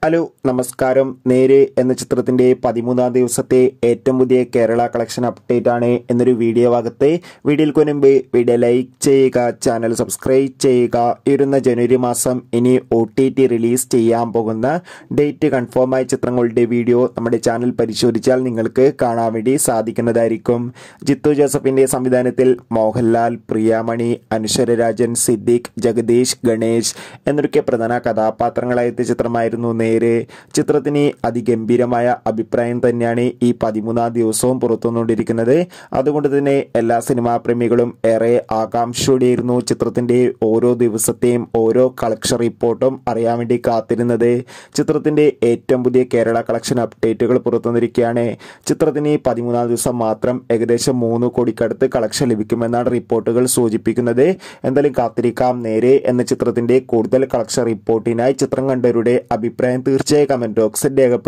hello നമസ്കാരം നേര് എന്ന ചിത്രത്തിന്റെ പതിമൂന്നാം ദിവസത്തെ ഏറ്റവും പുതിയ കേരള കളക്ഷൻ അപ്ഡേറ്റ് ആണ് എന്നൊരു വീഡിയോ ഭാഗത്ത് വീഡിയോയിൽ മുൻപ് വീഡിയോ ലൈക്ക് ചെയ്യുക ചാനൽ സബ്സ്ക്രൈബ് ചെയ്യുക ഇരുന്ന ജനുവരി മാസം ഇനി ഒ ടി ടി റിലീസ് ചെയ്യാൻ പോകുന്ന ഡേറ്റ് കൺഫേം ആയ ചിത്രങ്ങളുടെ വീഡിയോ നമ്മുടെ ചാനൽ പരിശോധിച്ചാൽ നിങ്ങൾക്ക് കാണാൻ വേണ്ടി സാധിക്കുന്നതായിരിക്കും ജിത്തു ജോസഫിന്റെ സംവിധാനത്തിൽ മോഹൻലാൽ പ്രിയാമണി അനശ്വര രാജൻ സിദ്ദിഖ് ജഗദീഷ് ഗണേഷ് എന്നൊക്കെ പ്രധാന കഥാപാത്രങ്ങളായ എത്തിയ ചിത്രമായിരുന്നു നേര് ചിത്രത്തിന് അതിഗംഭീരമായ അഭിപ്രായം തന്നെയാണ് ഈ പതിമൂന്നാം ദിവസവും പുറത്തുവന്നുകൊണ്ടിരിക്കുന്നത് അതുകൊണ്ട് തന്നെ എല്ലാ സിനിമാ പ്രേമികളും ഏറെ ആകാംക്ഷയോടെയായിരുന്നു ചിത്രത്തിന്റെ ഓരോ ദിവസത്തെയും ഓരോ കളക്ഷൻ റിപ്പോർട്ടും അറിയാൻ വേണ്ടി കാത്തിരുന്നത് ചിത്രത്തിന്റെ ഏറ്റവും പുതിയ കേരള കളക്ഷൻ അപ്ഡേറ്റുകൾ പുറത്തുവന്നിരിക്കുകയാണ് ചിത്രത്തിന് പതിമൂന്നാം ദിവസം മാത്രം ഏകദേശം മൂന്ന് കോടിക്കടുത്ത് കളക്ഷൻ ലഭിക്കുമെന്നാണ് റിപ്പോർട്ടുകൾ സൂചിപ്പിക്കുന്നത് എന്തായാലും കാത്തിരിക്കാം നേരെ എന്ന ചിത്രത്തിന്റെ കൂടുതൽ കളക്ഷൻ റിപ്പോർട്ടിനായി ചിത്രം കണ്ടവരുടെ അഭിപ്രായം തീർച്ചയായും കമന്റ് ബോക്സിൽ രേഖപ്പെടുത്തുക